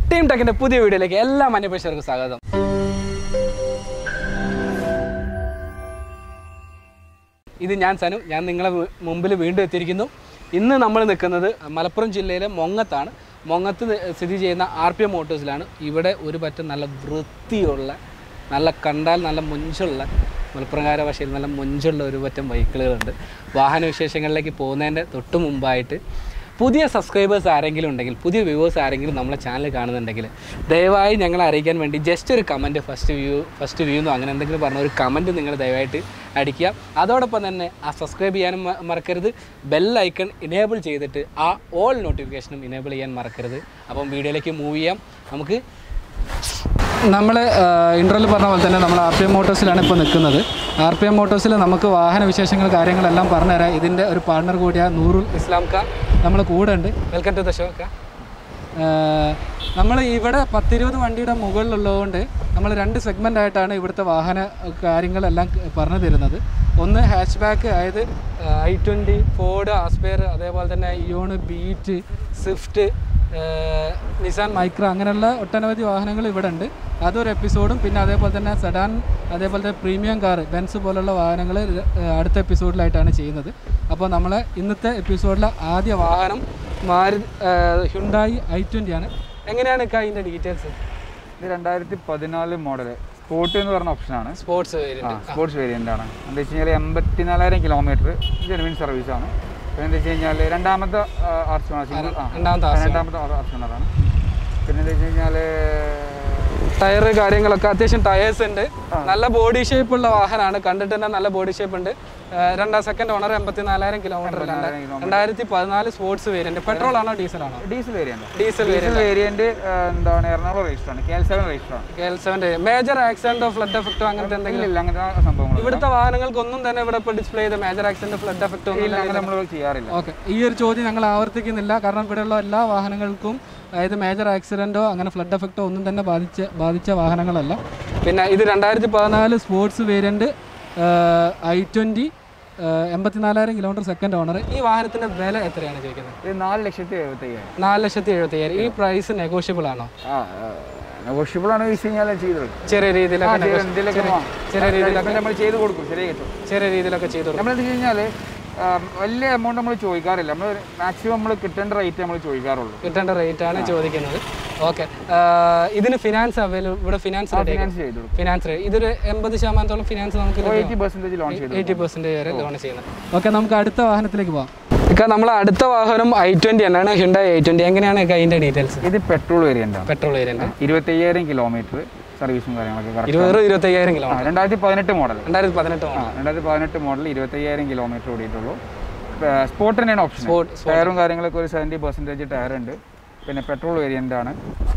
Team ടെക്കിന്റെ പുതിയ വീഡിയോയിലേക്ക് എല്ലാ മനുഷ്യർക്കും സ്വാഗതം ഇത് ഞാൻ സനു ഞാൻ നിങ്ങളെ മു- മുമ്പിൽ വീണ്ടും എത്തിയിരിക്കുന്നു ഇന്ന് നമ്മൾ നിൽക്കുന്നത് മലപ്പുറം ജില്ലയിലെ മൊങ്ങത്താണ് മൊങ്ങത്ത് നി- സ്ഥിതി ചെയ്യുന്ന ആർ പി എം മോട്ടോഴ്സിലാണ് ഇവിടെ ഒരു പറ്റം നല്ല വൃത്തിയുള്ള നല്ല കണ്ടാൽ നല്ല മുഞ്ചുള്ള മലപ്പുറംകാര ഭാഷയിൽ നല്ല മുഞ്ചുള്ള ഒരു പറ്റം ബൈക്കുകളുണ്ട് വാഹന വിശേഷങ്ങളിലേക്ക് പോകുന്നതിൻ്റെ തൊട്ട് മുമ്പായിട്ട് പുതിയ സബ്സ്ക്രൈബേഴ്സ് ആരെങ്കിലും ഉണ്ടെങ്കിൽ പുതിയ വ്യൂവേഴ്സ് ആരെങ്കിലും നമ്മളെ ചാനൽ കാണുന്നുണ്ടെങ്കിൽ ദയവായി ഞങ്ങളെ അറിയിക്കാൻ വേണ്ടി ജസ്റ്റ് ഒരു comment first view first view എന്നോ അങ്ങനെ എന്തെങ്കിലും പറഞ്ഞ ഒരു കമൻറ്റ് നിങ്ങൾ ദയവായിട്ട് അടിക്കുക അതോടൊപ്പം തന്നെ ആ സബ്സ്ക്രൈബ് ചെയ്യാനും മ- മറക്കരുത് ബെൽ ഐക്കൺ ഇനേബിൾ ചെയ്തിട്ട് ആ ഓൾ നോട്ടിഫിക്കേഷനും ഇനേബിൾ ചെയ്യാൻ മറക്കരുത് അപ്പം വീഡിയോയിലേക്ക് മൂവ് ചെയ്യാം നമുക്ക് നമ്മൾ ഇൻട്രോയിൽ പറഞ്ഞ പോലെ തന്നെ നമ്മൾ ആർ പി എം മോട്ടോഴ്സിലാണ് ഇപ്പോൾ നിൽക്കുന്നത് ആർ പി എം മോട്ടോഴ്സിൽ നമുക്ക് വാഹന വിശേഷങ്ങൾ കാര്യങ്ങളെല്ലാം പറഞ്ഞുതരാം ഇതിൻ്റെ ഒരു പാർട്ണർ കൂടിയ നൂറുൽ ഇസ്ലാം ക നമ്മൾ കൂടെ ഉണ്ട് വെൽക്കം ടു ദ ഷോ ക നമ്മൾ ഇവിടെ പത്തിരുപത് വണ്ടിയുടെ മുകളിലുള്ളതുകൊണ്ട് നമ്മൾ രണ്ട് സെഗ്മെൻ്റ് ആയിട്ടാണ് ഇവിടുത്തെ വാഹന കാര്യങ്ങളെല്ലാം പറഞ്ഞു തരുന്നത് ഒന്ന് ഹാച്ച് ബാക്ക് അതായത് ഐ ട്വൻറ്റി ഫോർഡ് ആസ്പെയർ അതേപോലെ തന്നെ Eon Beat Swift Nissan Micra അങ്ങനെയുള്ള ഒട്ടനവധി വാഹനങ്ങൾ ഇവിടെ ഉണ്ട് അതൊരു എപ്പിസോഡും പിന്നെ അതേപോലെ തന്നെ സെഡാൻ അതേപോലെ തന്നെ പ്രീമിയം കാർ ബെൻസ് പോലുള്ള വാഹനങ്ങൾ അടുത്ത എപ്പിസോഡിലായിട്ടാണ് ചെയ്യുന്നത് അപ്പോൾ നമ്മൾ ഇന്നത്തെ എപ്പിസോഡിലെ ആദ്യ വാഹനം മാരു ഹ്യുണ്ടായി ഐ ട്വൻ്റി ആണ് എങ്ങനെയാണ് ഇക്ക അതിൻ്റെ ഡീറ്റെയിൽസ് ഇത് രണ്ടായിരത്തി പതിനാല് മോഡൽ സ്പോർട്ട് എന്ന് പറഞ്ഞ ഓപ്ഷനാണ് സ്പോർട്സ് ആ സ്പോർട്സ് വേരിയൻ്റ് ആണ് എന്താ വെച്ച് കഴിഞ്ഞാൽ എൺപത്തിനാലായിരം കിലോമീറ്റർ ജെനുവിൻ സർവീസ് ആണ് പിന്നെ എന്താ വെച്ച് കഴിഞ്ഞാൽ രണ്ടാമത്തെ ആർച്ച് സിംഗിൾ ആ രണ്ടാമത്തെ രണ്ടാമത്തെ ആർച്ച് അതാണ് പിന്നെ എന്താ വെച്ച് കഴിഞ്ഞാൽ ടയർ കാര്യങ്ങളൊക്കെ അത്യാവശ്യം ടയേഴ്സ് ഉണ്ട് നല്ല ബോഡി ഷേപ്പ് ഉള്ള വാഹനമാണ് കണ്ടിട്ട് തന്നെ നല്ല ബോഡി ഷേപ്പ് ഉണ്ട് ആ, രണ്ടാം സെക്കൻഡ് ഓണർ എൺപത്തി നാലായിരം കിലോമീറ്റർ രണ്ടായിരത്തി പതിനാല് സ്പോർട്സ് വേരിയന്റ് പെട്രോൾ ആണോ ഡീസൽ ആണോ diesel variant diesel diesel variant എന്താണ് എറണാകുളം രജിസ്റ്റർ ആണ് കെ എൽ സെവൻ രജിസ്റ്റർ ആണ് കെ എൽ സെവൻ്റെ മേജർ ആക്സിഡന്റോ ഫ്ലഡ് എഫക്റ്റോ അങ്ങനത്തെ എന്തെങ്കിലും ഇല്ല അങ്ങനത്തെ സംഭവങ്ങൾ ഇവിടുത്തെ വാഹനങ്ങൾക്കൊന്നും തന്നെ ഇവിടെ ഇപ്പോൾ ഡിസ്പ്ലേ ചെയ്ത മേജർ ആക്സിഡന്റ് ഫ്ലഡ് എഫക്റ്റോ ഒന്നും ഇല്ല അങ്ങനെ നമ്മൾ ചെയ്യാറില്ല ഓക്കെ ഈ ഒരു ചോദ്യം ഞങ്ങൾ ആവർത്തിക്കുന്നില്ല കാരണം ഇവിടെയുള്ള എല്ലാ വാഹനങ്ങൾക്കും അതായത് മേജർ ആക്സിഡൻറ്റോ അങ്ങനെ ഫ്ലഡ് എഫക്റ്റോ ഒന്നും തന്നെ ബാധിച്ച ബാധിച്ച വാഹനങ്ങളല്ല പിന്നെ ഇത് രണ്ടായിരത്തി പതിനാല് സ്പോർട്സ് വേരിയൻറ്റ് ഐ ട്വൻറ്റി എൺപത്തിനാലായിരം കിലോമീറ്റർ സെക്കൻഡ് ഓണർ ഈ വാഹനത്തിൻ്റെ വില എത്രയാണ് ചോദിക്കുന്നത് ഇത് നാല് ലക്ഷത്തി എഴുപത്തി അയ്യായിരം നാല് ലക്ഷത്തി എഴുപത്തി അയ്യായിരം ഈ പ്രൈസ് നെഗോഷ്യബിൾ ആണോ ആ നെഗോഷ്യബിൾ ആണ് വെച്ച് കഴിഞ്ഞാൽ ചെയ്ത് കൊടുക്കും ചെറിയ രീതിയിലൊക്കെ nego- എന്തെങ്കിലുമൊക്കെ ചെറിയ രീതിയിലൊക്കെ നമ്മൾ ചെയ്ത് കൊടുക്കും ശരിയാ കിട്ടും ചെറിയ രീതിയിലൊക്കെ ചെയ്തു കൊടുക്കും നമ്മളെന്ത് വെച്ച് കഴിഞ്ഞാൽ വലിയ എമൗണ്ട് നമ്മൾ ചോദിക്കാറില്ല നമ്മൾ മാക്സിമം നമ്മൾ കിട്ടേണ്ട റേറ്റ് നമ്മൾ ചോദിക്കാറുള്ളൂ കിട്ടേണ്ട റേറ്റ് ആണ് ചോദിക്കുന്നത് ഓക്കെ ഇതിന് ഫിനാൻസ് അവൈലബിൾ ഇവിടെ ഫിനാൻസ് റെഡി ഫിനാൻസ് ചെയ്ത് കൊടുക്കും ഫിനാൻസ് ഇതൊരു എൺപത് ശതമാനത്തോളം ഫിനാൻസ് നമുക്ക് എയ്റ്റി പെർസെൻറ്റേജ് ലോൺ ചെയ്ത് എയ്റ്റി പെർസെൻറ്റേജ് വരെ ലോൺ ചെയ്യുന്നത് ഓക്കെ നമുക്ക് അടുത്ത വാഹനത്തിലേക്ക് പോവാം ഇക്ക നമ്മൾ അടുത്ത വാഹനം ഐ ട്വൻറ്റി തന്നെയാണ് ഹ്യുണ്ടായി ഐ ട്വൻറ്റി എങ്ങനെയാണ് ഇക്ക അതിൻ്റെ ഡീറ്റെയിൽസ് ഇത് പെട്രോൾ വേരിയൻ്റ് ആണ് പെട്രോൾ വേരിയൻ്റ് ഇരുപത്തയ്യായിരം കിലോമീറ്റർ സർവീസും കാര്യങ്ങളൊക്കെ കറക്റ്റ് ഇരുപത് ഇരുപത്തയ്യായിരം കിലോ രണ്ടായിരത്തി പതിനെട്ട് മോഡൽ രണ്ടായിരത്തി പതിനെട്ട് ആ രണ്ടായിരത്തി പതിനെട്ട് മോഡൽ ഇരുപത്തയ്യായിരം കിലോമീറ്റർ ഓടിയിട്ടുള്ളൂ സ്പോർട്ട് തന്നെയാണ് ഓപ്ഷൻ Sport- ടയറും കാര്യങ്ങളൊക്കെ ഒരു സെവൻറ്റി പെർസെൻറ്റേജ് ടയർ ഉണ്ട് പിന്നെ പെട്രോൾ വേരിയൻ്റ് ആണ്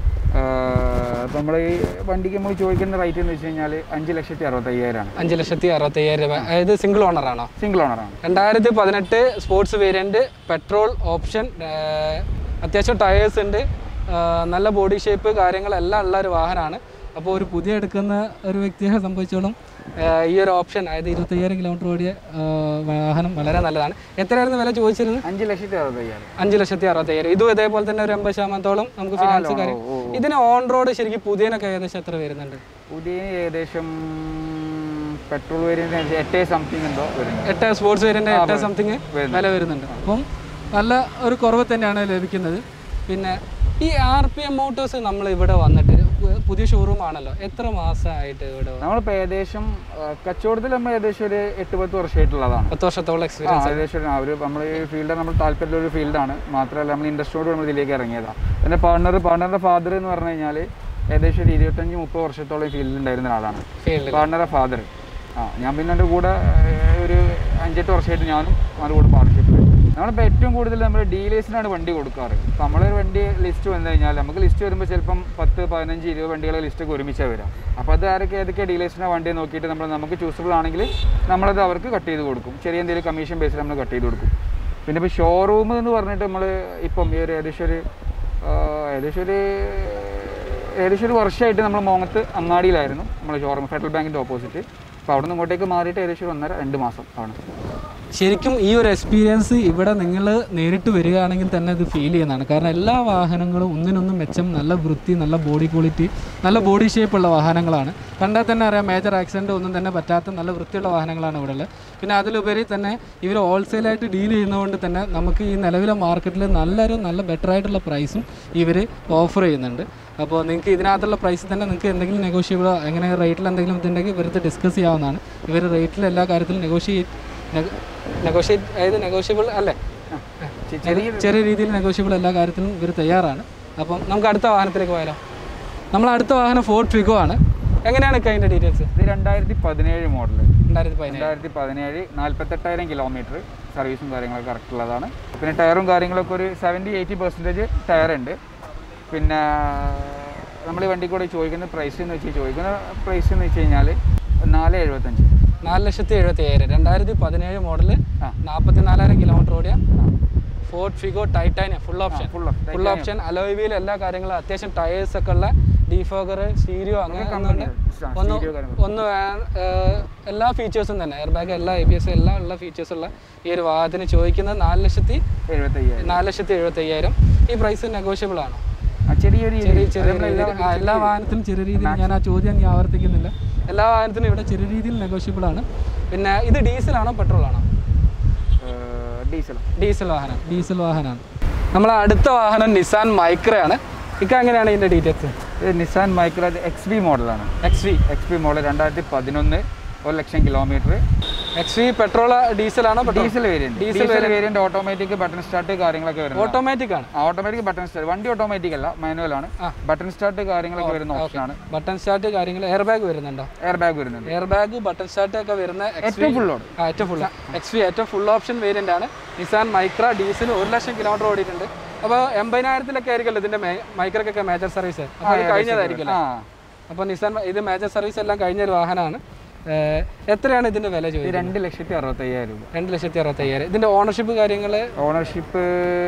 അപ്പോൾ നമ്മൾ ഈ വണ്ടിക്ക് നമ്മൾ ചോദിക്കുന്ന റേറ്റ് എന്ന് വെച്ച് കഴിഞ്ഞാൽ അഞ്ച് ലക്ഷത്തി അറുപത്തയ്യായിരമാണ് അഞ്ച് ലക്ഷത്തി അറുപത്തയ്യായിരം രൂപ അതായത് സിംഗിൾ ഓണറാണോ സിംഗിൾ ഓണറാണ് രണ്ടായിരത്തി പതിനെട്ട് സ്പോർട്സ് വേരിയൻറ്റ് പെട്രോൾ ഓപ്ഷൻ അത്യാവശ്യം ടയേഴ്സ് ഉണ്ട് ആ, നല്ല ബോഡി ഷേപ്പ് കാര്യങ്ങളെല്ലാം ഉള്ള ഒരു വാഹനമാണ് അപ്പോൾ ഒരു പുതിയ എടുക്കുന്ന ഒരു വ്യക്തിയെ സംബന്ധിച്ചോളം ആ, ഈ ഒരു ഓപ്ഷൻ അതായത് ഇരുപത്തയ്യായിരം കിലോമീറ്റർ ഓടിയ ആ, വാഹനം വളരെ നല്ലതാണ് എത്രയായിരുന്നു വില ചോദിച്ചിരുന്നത് അഞ്ച് ലക്ഷത്തി അറുപത്തയ്യായിരം അഞ്ച് ലക്ഷത്തി അറുപത്തയ്യായിരം ഇതും ഇതേപോലെ തന്നെ ഒരു എൺപത് ശതമാനത്തോളം നമുക്ക് ഫിനാൻസ് കാര്യം ഓ, ഓ. ഇതിന് ഓൺ റോഡ് ശരിക്കും പുതിയനൊക്കെ ഏകദേശം എത്ര വരുന്നുണ്ട് പുതിയ ഏകദേശം പെട്രോൾ വേരിയൻ്റ് എട്ട് സംതിങ് എന്തോ വരുന്നത് എട്ട് സ്പോർട്സ് വേരിയൻ്റ് എട്ട് സംതിങ് വരുന്നുണ്ട്. വില വരുന്നുണ്ട് അപ്പം നല്ല ഒരു കുറവ് തന്നെയാണ് ലഭിക്കുന്നത് പിന്നെ ഈ ആർ പി എം മോട്ടോഴ്സ് നമ്മൾ ഇവിടെ വന്നിട്ട് പു- പുതിയ ഷോറൂം ആണല്ലോ എത്ര മാസമായിട്ട് ഇവിടെ വ- നമ്മളിപ്പോൾ ഏകദേശം ആ, കച്ചവടത്തിൽ നമ്മൾ ഏകദേശം ഒരു എട്ട് പത്ത് വർഷമായിട്ടുള്ളതാണ് പത്ത് വർഷത്തോളം ആ എക്സ്പീരിയൻസ് ഏകദേശം ആ ഒരു നമ്മൾ ഈ ഫീൽഡ് നമ്മൾ താല്പര്യമുള്ള ഒരു ഫീൽഡാണ് മാത്രമല്ല നമ്മൾ ഇൻഡസ്ട്രിയോട് നമ്മൾ ഇതിലേക്ക് ഇറങ്ങിയതാണ് എൻ്റെ പാർട്ണർ പാർട്ണറുടെ ഫാദർ എന്ന് പറഞ്ഞു കഴിഞ്ഞാൽ ഏകദേശം ഒരു ഇരുപത്തഞ്ച് മുപ്പത് വർഷത്തോളം ഈ ഫീൽഡിൽ ഉണ്ടായിരുന്ന ആളാണ് ഫീൽഡിൽ പാർട്ണറുടെ ഫാദർ ആ ഞാൻ പിന്നെ എൻ്റെ കൂടെ ഏഹ്, ഒരു അഞ്ചെട്ട് വർഷമായിട്ട് ഞാനും അവരുടെ കൂടെ പാർട്ണർഷിപ്പിൽ നമ്മളിപ്പോൾ ഏറ്റവും കൂടുതൽ നമ്മൾ ഡീലേഴ്സിനാണ് വണ്ടി കൊടുക്കാറ് അപ്പോൾ നമ്മളൊരു വണ്ടി ലിസ്റ്റ് വന്നു കഴിഞ്ഞാൽ നമുക്ക് ലിസ്റ്റ് വരുമ്പോൾ ചിലപ്പം പത്ത് പതിനഞ്ച് ഇരുപത് വണ്ടികളെ ലിസ്റ്റൊക്കെ ഒരുമിച്ചാണ് വരിക അപ്പോൾ അത് ആരൊക്കെ ഏതൊക്കെ ഡീലേഴ്സിൻ്റെ വണ്ടി നോക്കിയിട്ട് നമ്മൾ നമുക്ക് ചൂസബിൾ ആണെങ്കിൽ നമ്മളത് അവർക്ക് കട്ട് ചെയ്ത് കൊടുക്കും ചെറിയ എന്തെങ്കിലും കമ്മീഷൻ ബേസിൽ നമ്മൾ കട്ട് ചെയ്ത് കൊടുക്കും പിന്നെ ഇപ്പോൾ ഷോറൂം എന്ന് പറഞ്ഞിട്ട് നമ്മൾ ഇപ്പം ഈ ഒരു ഏകദേശം ഒരു ആ, ഏകദേശം ഒരു ഏകദേശം ഒരു വർഷമായിട്ട് നമ്മൾ മോങ്ങത്ത് അങ്ങാടിയിലായിരുന്നു നമ്മൾ ഷോറൂം ഫെഡറൽ ബാങ്കിൻ്റെ ഓപ്പോസിറ്റ് അപ്പോൾ അവിടെ നിന്ന് ഇങ്ങോട്ടേക്ക് മാറിയിട്ട് ഏകദേശം ഒരു ഒന്നര രണ്ട് മാസം ആണ് ശരിക്കും ഈ ഒരു എക്സ്പീരിയൻസ് ഇവിടെ നിങ്ങൾ നേരിട്ട് വരികയാണെങ്കിൽ തന്നെ ഇത് ഫീൽ ചെയ്യുന്നതാണ് കാരണം എല്ലാ വാഹനങ്ങളും ഒന്നിനൊന്നും മെച്ചം നല്ല വൃത്തി നല്ല ബോഡി ക്വാളിറ്റി നല്ല ബോഡി ഷേപ്പുള്ള വാഹനങ്ങളാണ് കണ്ടാൽ തന്നെ അറിയാം മേജർ ആക്സിഡൻറ്റ് ഒന്നും തന്നെ പറ്റാത്ത നല്ല വൃത്തിയുള്ള വാഹനങ്ങളാണ് ഇവിടെ ഉള്ളത് പിന്നെ അതിലുപരി തന്നെ ഇവർ ഹോൾസെയിലായിട്ട് ഡീൽ ചെയ്യുന്നതുകൊണ്ട് തന്നെ നമുക്ക് ഈ നിലവിലെ മാർക്കറ്റിൽ നല്ലൊരു നല്ല ബെറ്റർ ആയിട്ടുള്ള പ്രൈസും ഇവർ ഓഫർ ചെയ്യുന്നുണ്ട് അപ്പോൾ നിങ്ങൾക്ക് ഇതിനകത്തുള്ള പ്രൈസ് തന്നെ നിങ്ങൾക്ക് എന്തെങ്കിലും നെഗോഷിയബിളോ എങ്ങനെ റേറ്റിൽ എന്തെങ്കിലും ഇതുണ്ടെങ്കിൽ ഇവരത് ഡിസ്കസ് ചെയ്യാവുന്നതാണ് ഇവർ റേറ്റിൽ എല്ലാ കാര്യത്തിലും നെഗോഷിയേറ്റ് നെഗോഷിയേറ്റ് അതായത് നെഗോഷ്യബിൾ അല്ലേ ചെ- ചെറിയ ചെറിയ രീതിയിൽ നെഗോഷ്യബിൾ എല്ലാ കാര്യത്തിലും ഇവർ തയ്യാറാണ് അപ്പം നമുക്ക് അടുത്ത വാഹനത്തിലേക്ക് പോയാലോ നമ്മൾ അടുത്ത വാഹനം ഫോർട്ട് ഫിഗോ ആണ് എങ്ങനെയാണ് ഇക്ക അതിൻ്റെ ഡീറ്റെയിൽസ് ഇത് രണ്ടായിരത്തി പതിനേഴ് മോഡൽ രണ്ടായിരത്തി പതിനേഴ് രണ്ടായിരത്തി പതിനേഴ് നാൽപ്പത്തെട്ടായിരം കിലോമീറ്റർ സർവീസും കാര്യങ്ങളൊക്കെ കറക്റ്റ് ഉള്ളതാണ് പിന്നെ ടയറും കാര്യങ്ങളൊക്കെ ഒരു സെവൻറ്റി എയ്റ്റി പെർസെൻറ്റേജ് ടയർ ഉണ്ട് പിന്നെ നമ്മൾ ഈ വണ്ടി കൂടെ ചോദിക്കുന്ന പ്രൈസ് എന്ന് വെച്ച് ചോദിക്കുന്ന പ്രൈസ് എന്ന് വെച്ച് കഴിഞ്ഞാൽ നാല് എഴുപത്തഞ്ച് നാല് ലക്ഷത്തി എഴുപത്തി അയ്യായിരം രണ്ടായിരത്തി പതിനേഴ് മോഡല് ആ. നാൽപ്പത്തി നാലായിരം കിലോമീറ്റർ ഓടിയ Ford Figo Titanium full option full option, full option alloy wheel എല്ലാ കാര്യങ്ങളും അത്യാവശ്യം ടയേഴ്സ് ഒക്കെ ഉള്ള ഡീഫോഗർ സ്റ്റീരിയോ അങ്ങനെ ഒന്നുണ്ട് ഒന്ന് സ്റ്റീരിയോ കാര്യങ്ങൾ ഒന്ന് വേ- ഏർ എല്ലാ ഫീച്ചേഴ്സും തന്നെ എയർ ബാഗ് എല്ലാ എ ബി എസ് എല്ലാം ഉള്ള ഫീച്ചേഴ്സ് ഉള്ള ഈ ഒരു വാഹനത്തിന് ചോദിക്കുന്നത് നാല് ലക്ഷത്തി എഴുപത്തയ്യായിരം നാല് ലക്ഷത്തി എഴുപത്തി അയ്യായിരം ഈ പ്രൈസ് നെഗോഷ്യബിൾ ആണ് ആ ചെറിയൊരു ചെറിയ ഇത് ചെറിയ നമ്മളെല്ലാ രീതിയിൽ ആ, എല്ലാ വാഹനത്തിലും ചെറിയ രീതിയിൽ ഞാൻ ആ ചോദ്യം ഞാൻ ആവർത്തിക്കുന്നില്ല എല്ലാ വാഹനത്തിനും ഇവിടെ ചെറിയ രീതിയിൽ നെഗോഷ്യബിൾ ആണ് പിന്നെ ഇത് ഡീസലാണോ പെട്രോൾ ആണോ ഡീസൽ ഡീസൽ വാഹനം ഡീസൽ വാഹനമാണ് നമ്മളെ അടുത്ത വാഹനം നിസാൻ മൈക്രയാണ് ഇക്ക എങ്ങനെയാണ് ഇതിൻ്റെ ഡീറ്റെയിൽസ് ഇത് നിസാൻ മൈക്രോ എക്സ് ബി മോഡലാണ് X V X B model രണ്ടായിരത്തി പതിനൊന്ന് ഒരു ലക്ഷം കിലോമീറ്റർ എക്സ് വി പെട്രോൾ ഡീസലാണോ petrol diesel variant Diesel diesel variant automatic button start കാര്യങ്ങളൊക്കെ വരുന്നത് ഓട്ടോമാറ്റിക് ആണ് ഓട്ടോമാറ്റിക് ബട്ടൺ സ്റ്റാർട്ട് വണ്ടി ഓട്ടോമാറ്റിക് അല്ല മാനുവൽ ആണ് ആ. ബട്ടൺ സ്റ്റാർട്ട് കാര്യങ്ങളൊക്കെ വരുന്ന ഓപ്ഷനാണ് ബട്ടൺ സ്റ്റാർട്ട് കാര്യങ്ങൾ എയർ ബാഗ് വരുന്നുണ്ടോ എയർ ബാഗ് വരുന്നുണ്ട് എയർ ബാഗ് ബട്ടൺ സ്റ്റാർട്ട് ഒക്കെ വരുന്ന എക്സ് ഏറ്റവും ഫുൾ ലോഡ് ആ ഏറ്റവും ഫുൾ എക്സ് വി ഏറ്റവും ഫുൾ ഓപ്ഷൻ വേരിയന്റ് ആണ് നിസാൻ മൈക്ര ഡീസൽ ഒരു ലക്ഷം കിലോമീറ്റർ ഓടിയിട്ടുണ്ട് അപ്പോൾ എൺപതിനായിരത്തിലൊക്കെ ആയിരിക്കുമല്ലോ ഇതിന്റെ മൈക്രക്കൊക്കെ മേജർ സർവീസ് അപ്പോൾ അത് കഴിഞ്ഞതായിരിക്കുമല്ലോ ആ അപ്പോൾ നിസാൻ ഇത് മേജർ സർവീസ് എല്ലാം കഴിഞ്ഞ ഒരു വാഹനമാണ് ഏഹ് എത്രയാണ് ഇതിന്റെ വില ഇത് ചോദിച്ചത് രണ്ട് ലക്ഷത്തി അറുപത്തയ്യായിരം രൂപ രണ്ട് ലക്ഷത്തി അറുപത്തി അയ്യായിരം ഇതിന്റെ ഓണർഷിപ്പ് കാര്യങ്ങൾ ഓണർഷിപ്പ്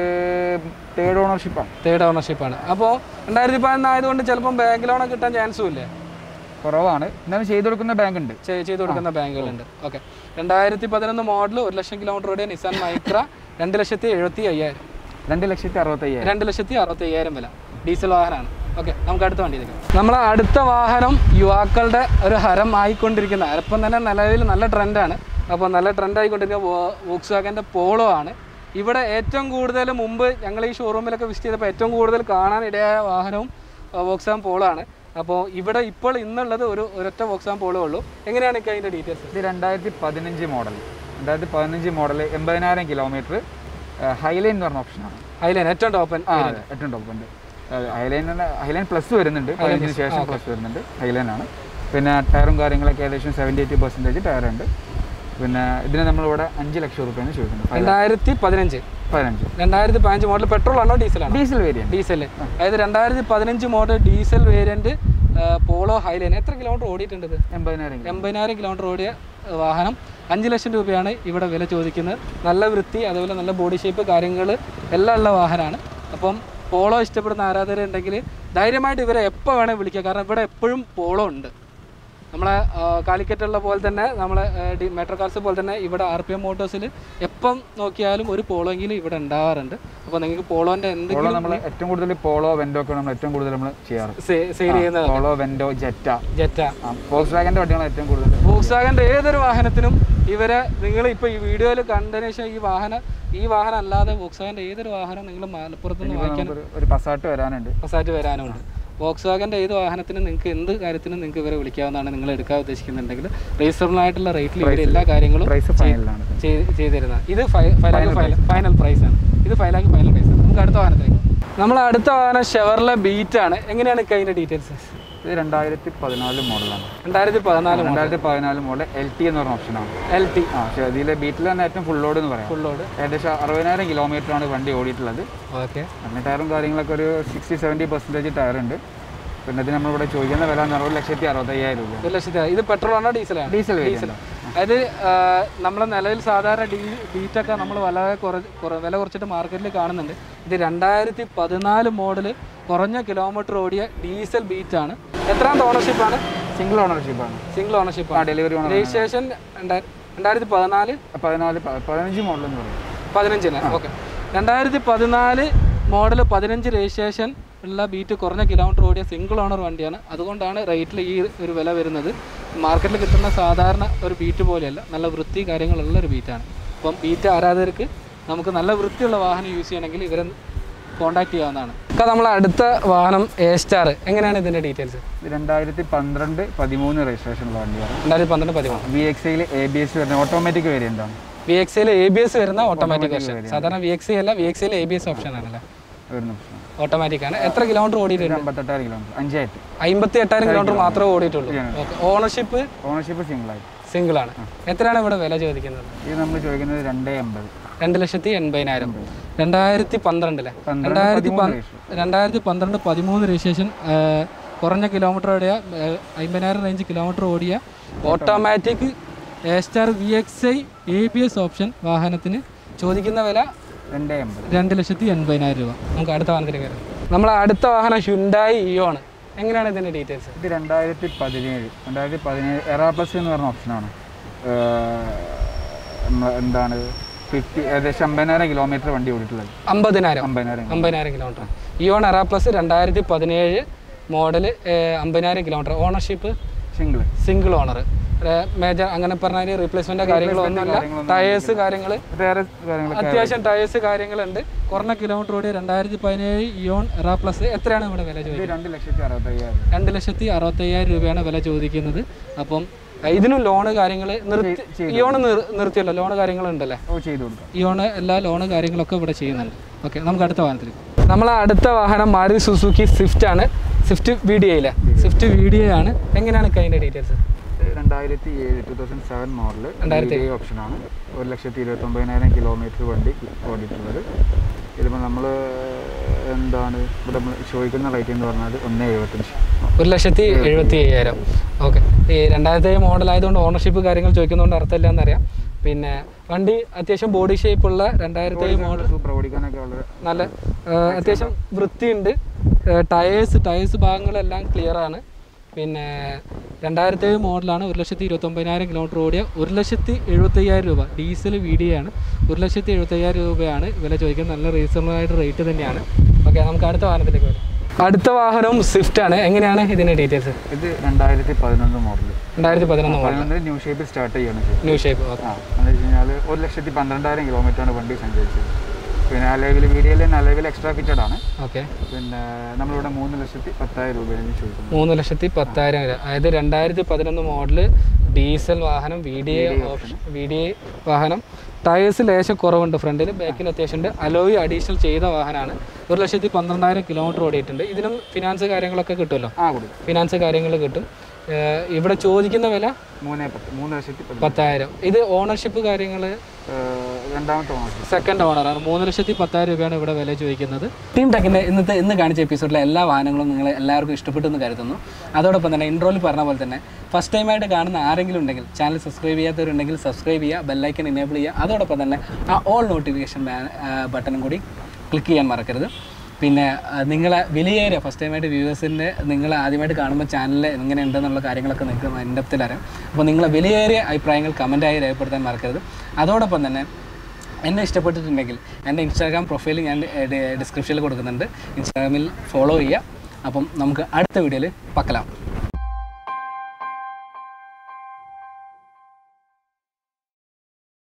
തേർഡ് ഓണർഷിപ്പാണ് തേർഡ് ഓണർഷിപ്പാണ് അപ്പോൾ രണ്ടായിരത്തി പതിനൊന്ന് ആയതുകൊണ്ട് ചിലപ്പം ബാങ്ക് ലോൺ കിട്ടാൻ ചാൻസും ഇല്ലേ കുറവാണ് എന്നാലും ചെയ്തു കൊടുക്കുന്ന ബാങ്ക് ഉണ്ട് ചെയ്- ചെയ്ത് കൊടുക്കുന്ന ബാങ്കുകളുണ്ട് ഓക്കെ രണ്ടായിരത്തി പതിനൊന്ന് മോഡൽ ഒരു ലക്ഷം കിലോമീറ്റർ ഓടിയ നിസാൻ മൈക്ര രണ്ട് ലക്ഷത്തി എഴുപത്തി അയ്യായിരം രണ്ട് ലക്ഷത്തി അറുപത്തയ്യായിരം രണ്ട് ലക്ഷത്തി അറുപത്തി അയ്യായിരം വില ഡീസൽ വാഹനമാണ് ഓക്കെ നമുക്ക് അടുത്ത വണ്ടിയിലേക്ക് നമ്മളെ അടുത്ത വാഹനം യുവാക്കളുടെ ഒരു ഹരം ആയിക്കൊണ്ടിരിക്കുന്ന ഇപ്പം തന്നെ നിലവിൽ നല്ല ട്രെൻഡാണ് അപ്പോൾ നല്ല ട്രെൻഡ് ആയിക്കൊണ്ടിരിക്കുന്ന വോക്സ് വാഗൻ്റെ പോളോ ആണ് ഇവിടെ ഏറ്റവും കൂടുതൽ മുമ്പ് ഞങ്ങൾ ഈ ഷോറൂമിലൊക്കെ വിസിറ്റ് ചെയ്തപ്പോൾ ഏറ്റവും കൂടുതൽ കാണാൻ ഇടയായ വാഹനവും വോക്സ് വാൻ പോളോ ആണ് അപ്പോൾ ഇവിടെ ഇപ്പോൾ ഇന്നുള്ളത് ഒരു ഒരൊറ്റ വോക്സ് വാൻ പോളോ ഉള്ളൂ എങ്ങനെയാണ് എനിക്ക് അതിൻ്റെ ഡീറ്റെയിൽസ് ഇത് രണ്ടായിരത്തി പതിനഞ്ച് മോഡൽ രണ്ടായിരത്തി പതിനഞ്ച് മോഡൽ എൺപതിനായിരം കിലോമീറ്റർ ഹൈലൈൻ എന്ന് പറഞ്ഞ ഓപ്ഷനാണ് അതിലാണ് ഏറ്റവും ടോപ്പൻ ആ അതെ ഏറ്റവും ടോപ്പ് ഉണ്ട് ഹൈലൈൻ ഹൈലൈൻ പ്ലസ് വരുന്നുണ്ട് പതിനഞ്ചിന് ശേഷം പ്ലസ് വരുന്നുണ്ട് ഹൈലൈൻ ആണ് പിന്നെ ടയറും കാര്യങ്ങളൊക്കെ ഏകദേശം സെവൻറ്റി എയ്റ്റി പെർസെൻറ്റേജ് ടയർ ഉണ്ട് പിന്നെ ഇതിന് നമ്മളിവിടെ അഞ്ച് ലക്ഷം റുപ്യാണ് ചോദിക്കുന്നത് രണ്ടായിരത്തി പതിനഞ്ച് പതിനഞ്ച് രണ്ടായിരത്തി പതിനഞ്ച് മോഡൽ പെട്രോൾ ആണോ ഡീസലാണോ ഡീസൽ വേരിയൻറ്റ് ഡീസൽ അതായത് രണ്ടായിരത്തി പതിനഞ്ച് model diesel variant Polo Highline എത്ര കിലോമീറ്റർ ഓടിയിട്ടുണ്ട് ഇത് എൺപതിനായിരം കിലോ എൺപതിനായിരം കിലോമീറ്റർ ഓടിയ ആ, വാഹനം അഞ്ച് ലക്ഷം രൂപയാണ് ഇവിടെ വില ചോദിക്കുന്നത് നല്ല വൃത്തി അതുപോലെ നല്ല ബോഡി ഷേപ്പ് കാര്യങ്ങൾ എല്ലാം ഉള്ള വാഹനമാണ് അപ്പം പോളോ ഇഷ്ടപ്പെടുന്ന ആരാധകരുണ്ടെങ്കിൽ ധൈര്യമായിട്ട് ഇവരെ എപ്പോൾ വേണേൽ വിളിക്കുക കാരണം ഇവിടെ എപ്പോഴും പോളോ ഉണ്ട് നമ്മളെ ആ, കാലിക്കറ്റുള്ള പോലെ തന്നെ നമ്മളെ ആ, ഡി മെട്രോ കാർസ് പോലെ തന്നെ ഇവിടെ ആർ പി എം മോട്ടോഴ്സിൽ എപ്പം നോക്കിയാലും ഒരു പോളോയെങ്കിലും ഇവിടെ ഉണ്ടാവാറുണ്ട് അപ്പോൾ നിങ്ങൾക്ക് പോളോൻ്റെ പോളോ എന്തെങ്കിലും നമ്മൾ ഏറ്റവും കൂടുതൽ പോളോ വെൻഡോ ഒക്കെ നമ്മൾ ഏറ്റവും കൂടുതൽ നമ്മൾ ചെയ്യാറ് സെയിൽ ചെയ്യുന്ന പോളോ വെൻഡോ ജെറ്റ ജെറ്റ ഫോക്സ് വാഗൻ്റെ വണ്ടികളാണ് ഏറ്റവും കൂടുതൽ വോക്സാഗന്റെ ഏതൊരു വാഹനത്തിനും ഇവരെ നിങ്ങൾ ഇപ്പോൾ ഈ വീഡിയോയിൽ കണ്ടതിന് ശേഷം ഈ വാഹനം ഈ വാഹനം അല്ലാതെ വോക്സാഗന്റെ ഏതൊരു വാഹനം നിങ്ങൾ മലപ്പുറത്ത് നിന്ന് വാങ്ങിക്കാൻ നമുക്കൊരു ഒരു പസാട്ട് വരാനുണ്ട് പസാറ്റ് വരാനുണ്ട് വോക്സാഗന്റെ ഏത് വാഹനത്തിനും നിങ്ങൾക്ക് എന്ത് കാര്യത്തിനും നിങ്ങൾക്ക് ഇവരെ വിളിക്കാവുന്നതാണ് നിങ്ങൾ എടുക്കാൻ ഉദ്ദേശിക്കുന്നുണ്ടെങ്കിൽ റീസണബിൾ ആയിട്ടുള്ള റേറ്റിൽ ഇവർ എല്ലാ കാര്യങ്ങളും പ്രൈസ് ഫൈനലാണ് ചെയ്ത് ചെയ്തിരുന്നത് ഇത് ഫൈനൽ പ്രൈസ് ആണ് ഇത് ഫൈലാക്കി ഫൈനൽ പ്രൈസ് ആണ് നമുക്ക് അടുത്ത വാഹനത്തിലേക്ക് നമ്മൾ അടുത്ത വാഹനം ഷെവർലെ ബീറ്റ് ആണ് എങ്ങനെയാണ് അതിന്റെ ഡീറ്റെയിൽസ് ഇത് രണ്ടായിരത്തി പതിനാല് മോഡലാണ് രണ്ടായിരത്തി പതിനാല് രണ്ടായിരത്തി പതിനാല് മോഡൽ എൽ ടി എന്ന് പറഞ്ഞ ഓപ്ഷനാണ് എൽ ടി ആ പക്ഷേ ഇതിലെ ബീറ്റിൽ തന്നെ ഏറ്റവും ഫുൾ ലോഡ് എന്ന് പറയാം ഫുൾ ലോഡ് ഏകദേശം അറുപതിനായിരം കിലോമീറ്റർ ആണ് വണ്ടി ഓടിയിട്ടുള്ളത് ഓക്കെ പിന്നെ ടയറും കാര്യങ്ങളൊക്കെ ഒരു സിക്സ്റ്റി സെവൻറ്റി പെർസെൻറ്റേജ് ടയർ ഉണ്ട് പിന്നെ ഇത് നമ്മളിവിടെ ചോദിക്കുന്ന വില എന്ന് പറഞ്ഞാൽ ഒരു ലക്ഷത്തി അറുപത്തയ്യായിരം രൂപ ഒരു ലക്ഷത്തി ഇത് പെട്രോൾ ആണോ ഡീസലാണോ ഡീസൽ ഡീസൽ വേരിയന്റ് അതായത് നമ്മളെ നിലവിൽ സാധാരണ ഡീ ബീറ്റൊക്കെ നമ്മൾ വളരെ കുറ കുറ- വില കുറച്ചിട്ട് മാർക്കറ്റിൽ കാണുന്നുണ്ട് ഇത് രണ്ടായിരത്തി പതിനാല് മോഡൽ കുറഞ്ഞ കിലോമീറ്റർ ഓടിയ ഡീസൽ ബീറ്റാണ് എത്രാമത്തെ ഓണർഷിപ്പാണ് സിംഗിൾ ഓണർഷിപ്പാണ് സിംഗിൾ ആ ഓണർഷിപ്പാണ് ഡെലിവറി ഓണർ രജിസ്ട്രേഷൻ രണ്ടായിരത്തി പതിനാല് പതിനാല് പ- പതിനഞ്ച് മോഡൽ എന്ന് പറയും പതിനഞ്ചിന് ഓക്കെ രണ്ടായിരത്തി പതിനാല് മോഡൽ പതിനഞ്ച് രജിസ്ട്രേഷൻ ഉള്ള ബീറ്റ് കുറഞ്ഞ കിലോമീറ്റർ ഓടിയ സിംഗിൾ ഓണർ വണ്ടിയാണ് അതുകൊണ്ടാണ് റേറ്റിൽ ഈ ഒരു വില വരുന്നത് മാർക്കറ്റിൽ കിട്ടുന്ന സാധാരണ ഒരു ബീറ്റ് പോലെയല്ല നല്ല വൃത്തി കാര്യങ്ങളുള്ള ഒരു ബീറ്റാണ് അപ്പം ബീറ്റ് ആരാധകർക്ക് നമുക്ക് നല്ല വൃത്തിയുള്ള വാഹനം യൂസ് ചെയ്യണമെങ്കിൽ ഇവരെ കോൺടാക്ട് ചെയ്യാവുന്നതാണ് അപ്പോൾ നമ്മൾ അടുത്ത വാഹനം എ സ്റ്റാർ എങ്ങനെയാണ് ഇതിൻ്റെ ഡീറ്റെയിൽസ് ഇത് രണ്ടായിരത്തി പന്ത്രണ്ട് പതിമൂന്ന് രജിസ്ട്രേഷനുള്ള വണ്ടിയാണ് രണ്ടായിരത്തി പന്ത്രണ്ട് പതിമൂന്ന് വി എക്സ് ഐയിൽ എ ബി എസ് വരുന്ന ഓട്ടോമാറ്റിക് വേരിയൻ്റ് ആണ് വി എക്സ് ഐയിൽ എ ബി എസ് വരുന്ന ഓട്ടോമാറ്റിക് വെർഷൻ സാധാരണ വി എക്സ് ഐ അല്ല വി എക്സ് ഐയിൽ എ ബി എസ് ഓപ്ഷൻ ആണല്ലേ വരുന്ന പ്രശ്നം ഓട്ടോമാറ്റിക് ആണ് എത്ര കിലോമീറ്റർ ഓടിയിട്ടുണ്ട് അമ്പത്തെട്ടായിരം കിലോമീറ്റർ അഞ്ചായിട്ട് അമ്പത്തി എട്ടായിരം കിലോമീറ്റർ മാത്രമേ ഓടിയിട്ടുള്ളൂ ഓക്കെ ഓണർഷിപ്പ് ഓണർഷിപ്പ് സിംഗിൾ ആയിട്ട് സിംഗിൾ ആണ് എത്രയാണ് ഇവിടെ വില ചോദിക്കുന്നത് ഇത് നമ്മൾ ചോദിക്കുന്നത് രണ്ടേ എൺപത് രണ്ട് ലക്ഷത്തി എൺപതിനായിരം രണ്ടായിരത്തി പന്ത്രണ്ടിലെ പന്ത്രണ്ട് രണ്ടായിരത്തി പതിമൂന്ന് പ- രജിസ്ട്രേഷൻ. രണ്ടായിരത്തി പന്ത്രണ്ട് പതിമൂന്ന് രജിസ്ട്രേഷൻ ആ, കുറഞ്ഞ കിലോമീറ്റർ ഓടിയ ആ, അമ്പതിനായിരം റേഞ്ച് കിലോമീറ്റർ ഓടിയ automatic A star V X I A B S option വാഹനത്തിന് ചോദിക്കുന്ന വില രണ്ടേ എൺപത് രണ്ട് ലക്ഷത്തി എൺപതിനായിരം രൂപ നമുക്ക് അടുത്ത വാഹനത്തിലേക്ക് വരാം നമ്മൾ അടുത്ത വാഹനം ഹ്യുണ്ടായി ഇയോണ് എങ്ങനെയാണ് ഇതിൻ്റെ ഡീറ്റെയിൽസ് ഇത് രണ്ടായിരത്തി പതിനേഴ് രണ്ടായിരത്തി പതിനേഴ് എറാ പ്ലസ് എന്ന് പറഞ്ഞ ഓപ്ഷനാണ് എന്താണ് ഫിഫ്റ്റി ഏകദേശം അമ്പതിനായിരം കിലോമീറ്റർ വണ്ടി ഓടിയിട്ടുള്ളത് അമ്പതിനായിരം അമ്പതിനായിരം അമ്പതിനായിരം കിലോമീറ്റർ ഇയോൺ എറ പ്ലസ് രണ്ടായിരത്തി പതിനേഴ് മോഡൽ അമ്പതിനായിരം kilometre ownership single single owner major അങ്ങനെ പറഞ്ഞാൽ റീപ്ലേസ്മെന്റ് കാര്യങ്ങളൊന്നുമില്ല ടയേഴ്സ് കാര്യങ്ങൾ വേറെ കാര്യങ്ങളൊക്കെ അത്യാവശ്യം ടയേഴ്സ് കാര്യങ്ങളുണ്ട് കുറഞ്ഞ കിലോമീറ്റർ ഓടിയ രണ്ടായിരത്തി പതിനേഴ് ഇയോൺ എറ പ്ലസ് എത്രയാണ് ഇവിടെ വില ചോദിക്കുന്നത് ഇത് രണ്ട് ലക്ഷത്തി അറുപത്തയ്യായിരം രണ്ട് ലക്ഷത്തി അറുപത്തയ്യായിരം രൂപയാണ് വില ചോദിക്കുന്നത് അപ്പം അഹ് ഇതിനും ലോണ് കാര്യങ്ങൾ നിർത്തി ഇയോണ് നിർ- നിർത്തിയല്ലോ ലോണ് കാര്യങ്ങളുണ്ടല്ലേ ഓ ചെയ്ത് കൊടുക്കാം ഇയോണ് എല്ലാ ലോണ് കാര്യങ്ങളൊക്കെ ഇവിടെ ചെയ്യുന്നുണ്ട് ഓക്കെ നമുക്ക് അടുത്ത വാഹനത്തിലേക്ക് നമ്മൾ അടുത്ത വാഹനം മാരുതി സുസുക്കി സ്വിഫ്റ്റ് ആണ് സ്വിഫ്റ്റ് വി ഡി ഐയിലെ സ്വിഫ്റ്റ് വി ഡി ഐ ആണ് എങ്ങനെയാണ് അതിൻ്റെ ഡീറ്റെയിൽസ് ഇത് രണ്ടായിരത്തി ഏഴ് ടു തൗസൻഡ് സെവൻ മോഡൽ രണ്ടായിരത്തി ഓപ്ഷനാണ് ഒരു ലക്ഷത്തി ഇരുപത്തൊമ്പതിനായിരം കിലോമീറ്റർ വണ്ടി ഓടിയിട്ടുള്ളത് ഇതിപ്പോൾ നമ്മൾ എന്താണ് ഇവിടെ നമ്മൾ ചോദിക്കുന്ന റേറ്റ് എന്ന് പറഞ്ഞാൽ ഒന്ന് എഴുപത്തഞ്ച് ഒരു ലക്ഷത്തി എഴുപത്തി അയ്യായിരം ഓക്കെ ഈ രണ്ടായിരത്തി മോഡൽ ആയതുകൊണ്ട് ഓണർഷിപ്പ് കാര്യങ്ങൾ ചോദിക്കുന്നതുകൊണ്ട് അർത്ഥമില്ല എന്നറിയാം പിന്നെ വണ്ടി അത്യാവശ്യം ബോഡി ഷേപ്പുള്ള രണ്ടായിരത്തി മോഡൽ സൂപ്പർ ഓടിക്കാനൊക്കെ വളരെ നല്ല ആ, അത്യാവശ്യം വൃത്തിയുണ്ട് ടയേഴ്സ് ടയേഴ്സ് ഭാഗങ്ങളെല്ലാം ക്ലിയർ ആണ് പിന്നെ രണ്ടായിരത്തി ഏഴ് മോഡലാണ് ഒരു ലക്ഷത്തി ഇരുപത്തൊമ്പതിനായിരം കിലോമീറ്റർ ഓടിയ ഒരു ലക്ഷത്തി എഴുപത്തയ്യായിരം രൂപ ഡീസൽ വി ഡി ആണ് ഒരു ലക്ഷത്തി എഴുപത്തയ്യായിരം രൂപയാണ് വില ചോദിക്കുന്നത് നല്ല റീസണബിൾ ആയിട്ട് റേറ്റ് തന്നെയാണ് ഓക്കെ നമുക്ക് അടുത്ത വാഹനത്തിലേക്ക് വരാം അടുത്ത വാഹനം സ്വിഫ്റ്റ് ആണ് എങ്ങനെയാണ് ഇതിൻ്റെ ഡീറ്റെയിൽസ് ഇത് രണ്ടായിരത്തി പതിനൊന്ന് മോഡൽ രണ്ടായിരത്തി പതിനൊന്ന് മോഡൽ പതിനൊന്നിൽ ന്യൂ ഷേപ്പിൽ സ്റ്റാർട്ട് ചെയ്യാണ് ചെയ്തത് ന്യൂ ഷേപ്പ് ഓക്കെ ആ എന്ന് വെച്ച് കഴിഞ്ഞാൽ ഒരു ലക്ഷത്തി പന്ത്രണ്ടായിരം കിലോമീറ്ററാണ് വണ്ടി സഞ്ചരിച്ചത് പിന്നെ അലവിൽ വീഡിയോയിൽ തന്നെ അലവിൽ എക്സ്ട്രാ ഫിറ്റഡ് ആണ് ഓക്കെ പിന്നെ നമ്മളിവിടെ മൂന്ന് ലക്ഷത്തി പത്തായിരം രൂപയാണ് ചോദിക്കുന്നത് മൂന്ന് ലക്ഷത്തി പത്തായിരം രൂപ അതായത് രണ്ടായിരത്തി പതിനൊന്ന് മോഡല് ഡീസൽ വാഹനം V D A option V D A വാഹനം ടയേഴ്സ് ലേശം കുറവുണ്ട് ഫ്രണ്ടിൽ ബാക്കിൽ അത്യാവശ്യമുണ്ട് അലോയി അഡീഷണൽ ചെയ്ത വാഹനമാണ് ഒരു ലക്ഷത്തി പന്ത്രണ്ടായിരം കിലോമീറ്റർ ഓടിയിട്ടുണ്ട് ഇതിനും ഫിനാൻസ് കാര്യങ്ങളൊക്കെ കിട്ടുമല്ലോ ആ കൊടുക്കും ഫിനാൻസ് കാര്യങ്ങൾ കിട്ടും ഏഹ് ഇവിടെ ചോദിക്കുന്ന വില മൂന്നേ പത്ത് മൂന്ന് ലക്ഷത്തി പത്ത് പത്തായിരം ഇത് ഓണർഷിപ്പ് കാര്യങ്ങൾ ഏഹ് രണ്ടാമത്തെ ഓണർ സെക്കൻഡ് ഓണറാണ് മൂന്ന് ലക്ഷത്തി പത്തായിരം രൂപയാണ് ഇവിടെ വില ചോദിക്കുന്നത് ടീം ടെക്കിൻ്റെ ഇന്നത്തെ ഇന്ന് കാണിച്ച എപ്പിസോഡിലെ എല്ലാ വാഹനങ്ങളും നിങ്ങൾ എല്ലാവർക്കും ഇഷ്ടപ്പെട്ടു എന്ന് കരുതുന്നു അതോടൊപ്പം തന്നെ ഇൻട്രോയിൽ പറഞ്ഞ പോലെ തന്നെ ഫസ്റ്റ് ടൈമായിട്ട് കാണുന്ന ആരെങ്കിലും ഉണ്ടെങ്കിൽ ചാനൽ സബ്സ്ക്രൈബ് ചെയ്യാത്തവരുണ്ടെങ്കിൽ സബ്സ്ക്രൈബ് ചെയ്യുക ബെല്ലൈക്കൻ എനേബിൾ ചെയ്യുക അതോടൊപ്പം തന്നെ ആ ഓൾ നോട്ടിഫിക്കേഷൻ ബട്ടണും കൂടി ക്ലിക്ക് ചെയ്യാൻ മറക്കരുത് പിന്നെ ആ, നിങ്ങളെ വിലയേറിയ ഫസ്റ്റ് ടൈമായിട്ട് വ്യൂവേഴ്സിൻ്റെ നിങ്ങൾ ആദ്യമായിട്ട് കാണുമ്പോൾ ചാനലിൽ എങ്ങനെ ഉണ്ടെന്നുള്ള കാര്യങ്ങളൊക്കെ നിങ്ങൾക്ക് എൻ്റെ അറിയാം അപ്പോൾ നിങ്ങളെ വിലയേറിയ അഭിപ്രായങ്ങൾ കമൻറ്റായി രേഖപ്പെടുത്താൻ മറക്കരുത് അതോടൊപ്പം തന്നെ എന്നെ ഇഷ്ടപ്പെട്ടിട്ടുണ്ടെങ്കിൽ എൻ്റെ ഇൻസ്റ്റാഗ്രാം പ്രൊഫൈൽ ഞാൻ ഡിസ്ക്രിപ്ഷനിൽ കൊടുക്കുന്നുണ്ട് ഇൻസ്റ്റാഗ്രാമിൽ ഫോളോ ചെയ്യുക അപ്പം നമുക്ക് അടുത്ത വീഡിയോയിൽ പക്കലാം